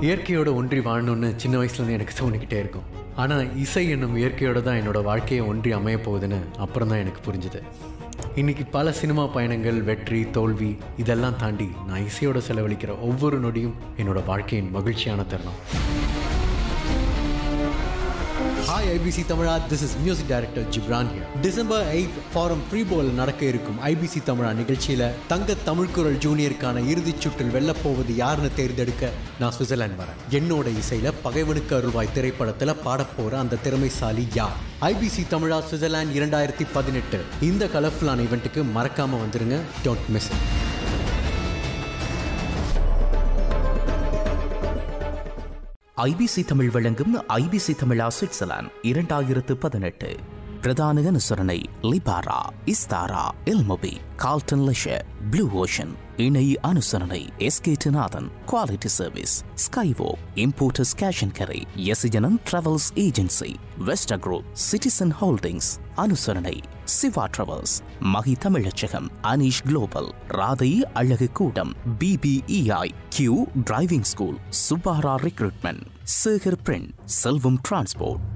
இயற்கையோட ஒன்றி வாழணும்னு சின்ன வயசுலேருந்து எனக்கு தோணிக்கிட்டே இருக்கும் ஆனால் இசை என்னும் இயற்கையோட தான் என்னோட வாழ்க்கையை ஒன்றி அமைய போகுதுன்னு அப்புறம் தான் எனக்கு புரிஞ்சுது இன்னைக்கு பல சினிமா பயணங்கள் வெற்றி தோல்வி இதெல்லாம் தாண்டி நான் இசையோட செலவழிக்கிற ஒவ்வொரு நொடியும் என்னோட வாழ்க்கையின் மகிழ்ச்சியான தருணம் hi IBC Tamizha this is music director Ghibran here December eight forum free போல் நடக்க இருக்கும் ஐபிசி தமிழா நிகழ்ச்சியில் தங்க தமிழ்குரல் ஜூனியருக்கான இறுதிச் சுற்றில் வெல்லப்போவது யாருன்னு தேர்ந்தெடுக்க நான் சுவிட்சர்லாந்து வரேன் என்னோட இசையில் பகைவனுக்கு அருள்வாய் திரைப்படத்தில் பாடப்போகிற அந்த திறமைசாலி யார் ஐபிசி தமிழா சுவிட்சர்லாந்து இரண்டாயிரத்தி பதினெட்டு இந்த கலர்ஃபுல்லான ஈவெண்ட்டுக்கு மறக்காமல் வந்துருங்க don't miss it IBC Tamil வழங்கும் ஐபிசி தமிழா சுவிட்சர்லாந்து இரண்டாயிரத்து பதினெட்டு பிரதான அனுசரணை லிபாரா இஸ்தாரா எல்மொபி கால்டன் லெஷர் ப்ளூ ஓஷன் இணை அனுசரணை எஸ்கேட்டநாதன் குவாலிட்டி சர்வீஸ் ஸ்கைவோ இம்போர்ட்டர்ஸ் கேஷ் அண்ட் கரை எசிஜனன் டிராவல்ஸ் ஏஜென்சி வெஸ்டர் குரூப் சிட்டிசன் ஹோல்டிங்ஸ் அனுசரணை சிவா டிராவல்ஸ் மகி தமிழச்சகம் அனீஷ் குளோபல் ராதை அழகு கூடம் பிபிஇஐ கியூ டிரைவிங் ஸ்கூல் சுபாரா recruitment Sekar print Selvam transport